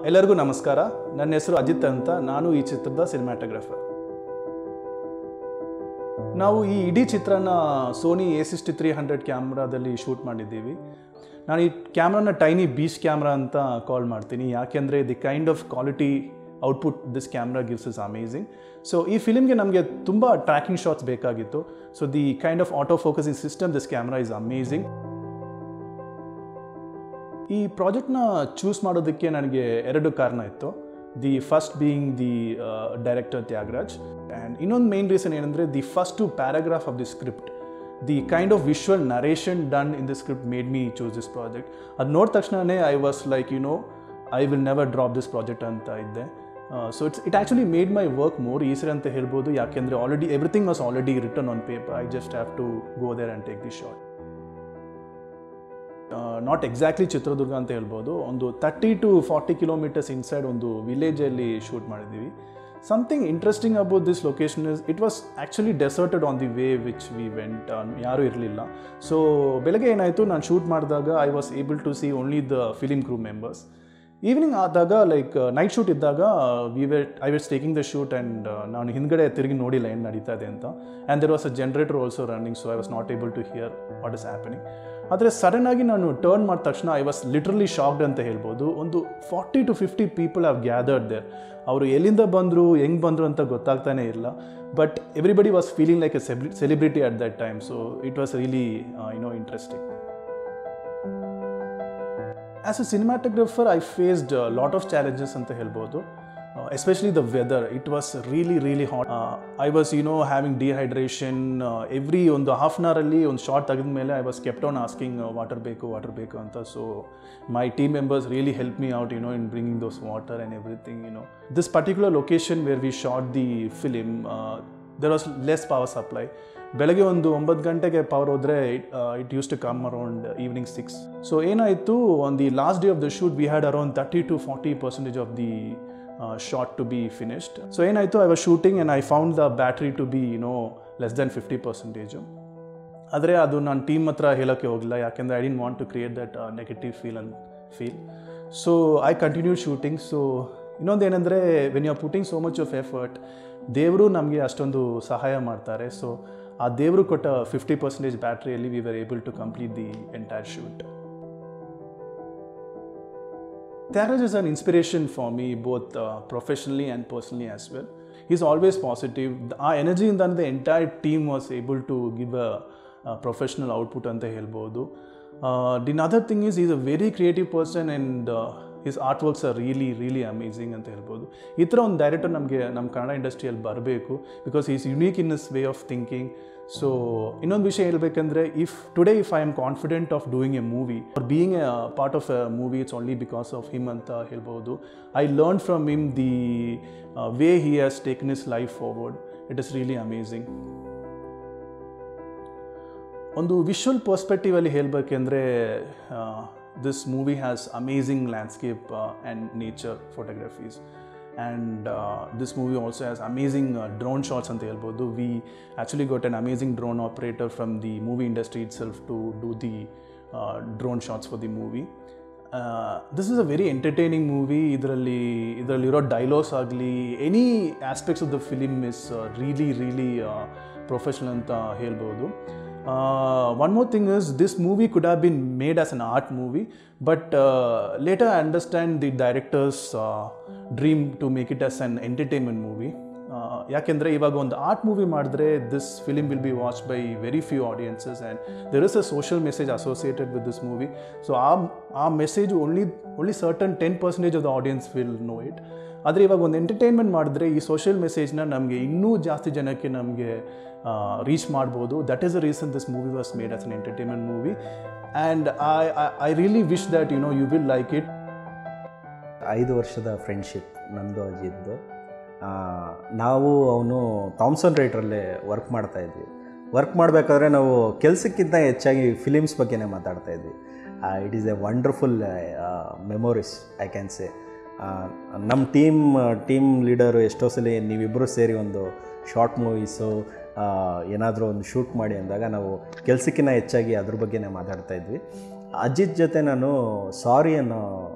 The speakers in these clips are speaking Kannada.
ಎಲ್ಲರಿಗೂ ನಮಸ್ಕಾರ ನನ್ನ ಹೆಸರು ಅಜಿತ್ ಅಂತ ನಾನು ಈ ಚಿತ್ರದ ಸಿನಿಮ್ಯಾಟೋಗ್ರಾಫರ್ ನಾವು ಈ ಇಡೀ ಚಿತ್ರನ Sony A sixty three hundred ಕ್ಯಾಮ್ರಾದಲ್ಲಿ ಶೂಟ್ ಮಾಡಿದ್ದೀವಿ ನಾನು ಈ ಕ್ಯಾಮ್ರಾನ ಟೈನಿ ಬೀಚ್ ಕ್ಯಾಮ್ರಾ ಅಂತ ಕಾಲ್ ಮಾಡ್ತೀನಿ ಯಾಕೆಂದರೆ the kind of quality output this camera gives is amazing so ಈ ಫಿಲಿಮ್ಗೆ ನಮಗೆ ತುಂಬ ಟ್ರ್ಯಾಕಿಂಗ್ ಶಾಟ್ಸ್ ಬೇಕಾಗಿತ್ತು so the kind of auto focusing system this camera is amazing ಈ ಪ್ರಾಜೆಕ್ಟ್ನ ಚೂಸ್ ಮಾಡೋದಕ್ಕೆ ನನಗೆ ಎರಡು ಕಾರಣ ಇತ್ತು the first being the director Thyagaraj and ಇನ್ನೊಂದು ಮೇನ್ ರೀಸನ್ ಏನಂದರೆ the first paragraph of the script the kind of visual narration done in the script made me choose this project ಅದು ನೋಡಿದ ತಕ್ಷಣವೇ I was like you know I will never drop this project ಅಂತ ಇದ್ದೆ so it's it actually made my work more easy ಅಂತ ಹೇಳ್ಬೋದು ಯಾಕೆಂದರೆ already everything was already written on paper I just have to go there and take the shot not exactly Chitradurga ಅಂತ ಹೇಳ್ಬೋದು ಒಂದು thirty to forty kilometres inside ಒಂದು ವಿಲೇಜಲ್ಲಿ ಶೂಟ್ ಮಾಡಿದ್ದೀವಿ something interesting about this location is it was actually deserted on the way which we went ಯಾರೂ ಇರಲಿಲ್ಲ ಸೊ ಬೆಳಗ್ಗೆ ಏನಾಯಿತು ನಾನು ಶೂಟ್ ಮಾಡಿದಾಗ I was able to see only the film crew members evening ಆದಾಗ ಲೈಕ್ ನೈಟ್ ಶೂಟ್ ಇದ್ದಾಗ we were I was taking the shoot and ನಾನು ಹಿಂದ್ಗಡೆ ತಿರುಗಿ ನೋಡಿಲ್ಲ ಏನು ನಡೀತಾ ಇದೆ ಅಂತ and there was a generator also running so I was not able to hear what is happening ಆದರೆ ಸಡನ್ನಾಗಿ ನಾನು ಟರ್ನ್ ಮಾಡಿದ ತಕ್ಷಣ ಐ ವಾಸ್ ಲಿಟ್ರಲಿ ಶಾಕ್ಡ್ ಅಂತ ಹೇಳ್ಬೋದು ಒಂದು forty to fifty people have gathered there ಅವರು ಎಲ್ಲಿಂದ ಬಂದರು ಹೆಂಗೆ ಬಂದರು ಅಂತ ಗೊತ್ತಾಗ್ತಾನೆ ಇಲ್ಲ but everybody was feeling like a celebrity at that time so it was really you know interesting as a cinematographer I faced lot of challenges ಅಂತ ಹೇಳ್ಬೋದು especially the weather it was really really hot I was you know having dehydration every ಒಂದು ಹಾಫ್ ಆನ್ ಅವರಲ್ಲಿ ಒಂದು ಶಾರ್ಟ್ ತೆಗೆದ ಮೇಲೆ I was kept on asking water ಬೇಕು ವಾಟರ್ ಬೇಕು ಅಂತ so my team members really help me out you know in bringing those water and everything you know this particular location where we shot the film there was less power supply ಬೆಳಗ್ಗೆ ಒಂದು ಒಂಬತ್ತು ಗಂಟೆಗೆ ಪವರ್ ಹೋದರೆ it used to come around evening six so ಏನಾಯಿತು on the last day of the shoot we had around thirty to forty percentage of the short to be finished so ಏನಾಯಿತು I was shooting and I found the battery to be no less than fifty percentage ಆದರೆ ಅದು ನಾನು ಟೀಮ್ ಹತ್ರ ಹೇಳೋಕ್ಕೆ ಹೋಗಲಿಲ್ಲ ಯಾಕೆಂದರೆ I didn't want to create that negative feel and feel so I continue shooting so ಇನ್ನೊಂದು ಏನಂದರೆ when you are putting so much of effort ದೇವರು ನಮಗೆ ಅಷ್ಟೊಂದು ಸಹಾಯ ಮಾಡ್ತಾರೆ ಸೊ ಆ ದೇವರು ಕೊಟ್ಟ ಫಿಫ್ಟಿ ಪರ್ಸೆಂಟೇಜ್ ಬ್ಯಾಟ್ರಿಯಲ್ಲಿ we were able to complete the entire shoot Tharaj is an inspiration for me both uh, professionally and personally as well. He's always positive. Our energy in the entire team was able to give a, a professional output ಅಂತ ಹೇಳ್ಬೋದು the other thing is is a very creative person and his art works are really really amazing ಅಂತ ಹೇಳ್ಬೋದು ಈ ಥರ ಒಂದು ಡೈರೆಕ್ಟರ್ ನಮಗೆ ನಮ್ಮ ಕನ್ನಡ ಇಂಡಸ್ಟ್ರಿಯಲ್ಲಿ ಬರಬೇಕು because is unique in his way of thinking so ಇನ್ನೊಂದು ವಿಷಯ ಹೇಳ್ಬೇಕಂದ್ರೆ if today if I am confident of doing a movie or being a part of a movie it's only because of him ಅಂತ ಹೇಳ್ಬೋದು I learn from him the way he has taken his life forward it is really amazing ಒಂದು ವಿಶ್ವಲ್ ಪರ್ಸ್ಪೆಕ್ಟಿವಲ್ಲಿ ಹೇಳಬೇಕೆಂದ್ರೆ this movie has amazing landscape and nature photographies and this movie also has amazing drone shots ಅಂತ ಹೇಳ್ಬೋದು we actually got an amazing drone operator from the movie industry itself to do the drone shots for the movie this is a very entertaining movie ಇದರಲ್ಲಿ ಇದರಲ್ಲಿರೋ ಡೈಲಾಗ್ಸ್ ಆಗಲಿ any aspects of the film is really really professional ಅಂತ ಹೇಳ್ಬೋದು one more thing is this movie could have been made as an art movie but later I understand the directors dream to make it as an entertainment movie ಯಾಕೆಂದರೆ ಇವಾಗ ಒಂದು ಆರ್ಟ್ ಮೂವಿ ಮಾಡಿದ್ರೆ this film will be watch by very few audiences and there is a social message associated with this movie so ಆ ಆ message only only certain ten percentage of the audience will know it ಆದರೆ ಇವಾಗ ಒಂದು ಎಂಟರ್ಟೈನ್ಮೆಂಟ್ ಮಾಡಿದ್ರೆ ಈ ಸೋಷಿಯಲ್ ಮೆಸೇಜ್ನ ನಮಗೆ ಇನ್ನೂ ಜಾಸ್ತಿ ಜನಕ್ಕೆ ನಮಗೆ ರೀಚ್ ಮಾಡ್ಬೋದು that is the reason this movie was made as an entertainment movie and I I really wish that you know you will like it ಐದು ವರ್ಷದ ಫ್ರೆಂಡ್ಶಿಪ್ ನಂದು ಅಜಿದ್ದು ನಾವು ಅವನು ಥಾಮ್ಸನ್ ರೈಟ್ರಲ್ಲೇ ವರ್ಕ್ ಮಾಡ್ತಾ ಇದ್ವಿ ವರ್ಕ್ ಮಾಡಬೇಕಾದ್ರೆ ನಾವು ಕೆಲಸಕ್ಕಿಂತ ಹೆಚ್ಚಾಗಿ ಫಿಲಿಮ್ಸ್ ಬಗ್ಗೆನೇ ಮಾತಾಡ್ತಾ ಇದ್ವಿ it is a wonderful memories I can say ನಮ್ಮ ಟೀಮ್ ಟೀಮ್ ಲೀಡರು ಎಷ್ಟೋ ಸಲ ನೀವಿಬ್ಬರು ಸೇರಿ ಒಂದು ಶಾರ್ಟ್ ಮೂವೀಸು ಏನಾದರೂ ಒಂದು ಶೂಟ್ ಮಾಡಿ ಅಂದಾಗ ನಾವು ಕೆಲಸಕ್ಕಿಂತ ಹೆಚ್ಚಾಗಿ ಅದ್ರ ಬಗ್ಗೆನೇ ಮಾತಾಡ್ತಾ ಇದ್ವಿ ಅಜಿತ್ ಜೊತೆ ನಾನು ಸಾರಿ ಅನ್ನೋ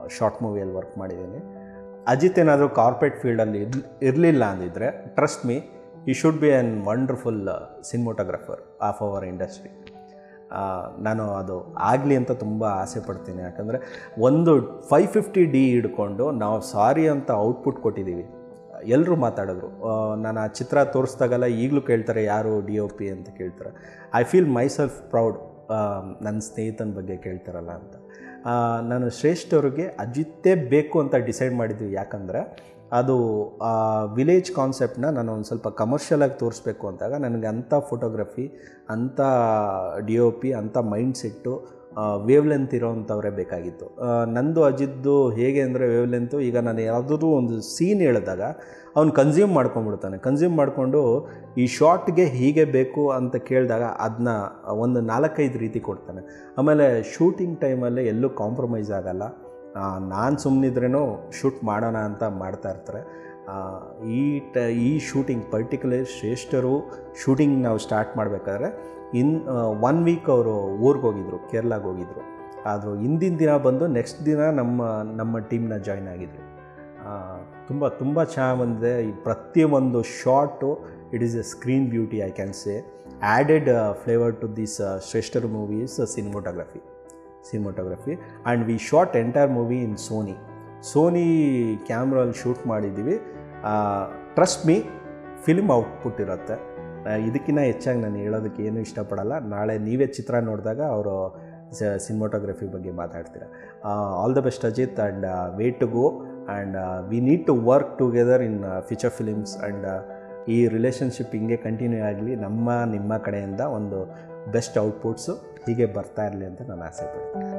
ಶಾರ್ಟ್ ಮೂವಿಯಲ್ಲಿ ವರ್ಕ್ ಮಾಡಿದ್ದೀನಿ ಅಜಿತ್ ಏನಾದರೂ ಕಾರ್ಪೊರೇಟ್ ಫೀಲ್ಡಲ್ಲಿ ಇರ್ ಇರಲಿಲ್ಲ ಅಂದಿದ್ರೆ ಟ್ರಸ್ಟ್ ಮೀ ಈ should be an wonderful cinematographer of our industry ನಾನು ಅದು ಆಗಲಿ ಅಂತ ತುಂಬ ಆಸೆ ಪಡ್ತೀನಿ ಯಾಕಂದರೆ ಒಂದು ಫೈವ್ ಫಿಫ್ಟಿ ಡಿ ಹಿಡ್ಕೊಂಡು ನಾವು ಸಾರಿ ಅಂತ ಔಟ್ಪುಟ್ ಕೊಟ್ಟಿದ್ದೀವಿ ಎಲ್ಲರೂ ಮಾತಾಡಿದ್ರು ಆ, ನಾನು ಆ ಚಿತ್ರ ತೋರಿಸ್ದಾಗೆಲ್ಲ ಈಗಲೂ ಕೇಳ್ತಾರೆ ಯಾರು ಡಿ ಒ ಪಿ ಅಂತ ಕೇಳ್ತಾರೆ I feel myself proud ನನ್ನ ಸ್ನೇಹಿತನ ಬಗ್ಗೆ ಕೇಳ್ತಾರಲ್ಲ ಅಂತ ಆ, ನಾನು ಶ್ರೇಷ್ಠ ಅವ್ರಿಗೆ ಅಜಿತ್ತೇ ಬೇಕು ಅಂತ ಡಿಸೈಡ್ ಮಾಡಿದ್ವಿ ಯಾಕಂದರೆ ಅದು ವಿಲೇಜ್ ಕಾನ್ಸೆಪ್ಟನ್ನ ನಾನು ಒಂದು ಸ್ವಲ್ಪ ಕಮರ್ಷಿಯಲಾಗಿ ತೋರಿಸ್ಬೇಕು ಅಂದಾಗ ನನಗೆ ಅಂಥ ಫೋಟೋಗ್ರಫಿ ಅಂಥ ಡಿ ಒ ಪಿ ಅಂಥ ಮೈಂಡ್ ಸೆಟ್ಟು ವೇವ್ ಲೆಂತ್ ಇರೋವಂಥವ್ರೇ ಬೇಕಾಗಿತ್ತು ಆ, ನಂದು ಅಜಿದ್ದು ಹೇಗೆ ಅಂದರೆ ವೇವ್ ಲೆಂತು ಈಗ ನಾನು ಯಾವುದಾದ್ರೂ ಒಂದು ಸೀನ್ ಹೇಳಿದಾಗ ಅವ್ನು ಕನ್ಸ್ಯೂಮ್ ಮಾಡ್ಕೊಂಡ್ಬಿಡ್ತಾನೆ ಕನ್ಸ್ಯೂಮ್ ಮಾಡಿಕೊಂಡು ಈ ಶಾರ್ಟ್ಗೆ ಹೀಗೆ ಬೇಕು ಅಂತ ಕೇಳಿದಾಗ ಅದನ್ನ ಒಂದು ನಾಲ್ಕೈದು ರೀತಿ ಕೊಡ್ತಾನೆ ಆಮೇಲೆ ಶೂಟಿಂಗ್ ಟೈಮಲ್ಲಿ ಎಲ್ಲೂ ಕಾಂಪ್ರಮೈಸ್ ಆಗಲ್ಲ ನಾನು ಸುಮ್ಮನಿದ್ರೇನೂ ಶೂಟ್ ಮಾಡೋಣ ಅಂತ ಮಾಡ್ತಾ ಇರ್ತಾರೆ ಆ, ಈ ಟ ಈ ಶೂಟಿಂಗ್ ಪರ್ಟಿಕ್ಯುಲರ್ ಶ್ರೇಷ್ಠರು ಶೂಟಿಂಗ್ ನಾವು ಸ್ಟಾರ್ಟ್ ಮಾಡಬೇಕಾದ್ರೆ ಇನ್ ಒನ್ ವೀಕ್ ಅವರು ಊರಿಗೆ ಹೋಗಿದ್ರು ಕೇರಳಗೆ ಹೋಗಿದ್ರು ಆದರೂ ಹಿಂದಿನ ದಿನ ಬಂದು ನೆಕ್ಸ್ಟ್ ದಿನ ನಮ್ಮ ನಮ್ಮ ಟೀಮ್ನ ಜಾಯ್ನ್ ಆಗಿದ್ರು ತುಂಬ ತುಂಬ ಚೆನ್ನಾಗಿ ಬಂದಿದೆ ಈ ಪ್ರತಿಯೊಂದು shot it is a screen beauty I can say added flavour to this ಶ್ರೇಷ್ಠರು movies cinematography cinematography and we shot entire movie in Sony Sony ಕ್ಯಾಮ್ರಲ್ಲಿ ಶೂಟ್ ಮಾಡಿದ್ದೀವಿ ಟ್ರಸ್ಟ್ ಮೀ ಫಿಲ್ಮ್ ಔಟ್ಪುಟ್ ಇರುತ್ತೆ ಇದಕ್ಕಿಂತ ಹೆಚ್ಚಾಗಿ ನಾನು ಹೇಳೋದಕ್ಕೆ ಏನೂ ಇಷ್ಟಪಡಲ್ಲ ನಾಳೆ ನೀವೇ ಚಿತ್ರ ನೋಡಿದಾಗ ಅವರು ಸಿನಿಮಾಟೋಗ್ರಫಿ ಬಗ್ಗೆ ಮಾತಾಡ್ತೀರಾ all the best Ajith and way to go and we need to work together in future films and ಈ ರಿಲೇಷನ್ಶಿಪ್ ಹಿಂಗೆ ಕಂಟಿನ್ಯೂ ಆಗಲಿ ನಮ್ಮ ನಿಮ್ಮ ಕಡೆಯಿಂದ ಒಂದು ಬೆಸ್ಟ್ ಔಟ್ಪುಟ್ಸು ಹೀಗೆ ಬರ್ತಾ ಇರಲಿ ಅಂತ ನಾನು ಆಸೆ ಪಡ್ತೀನಿ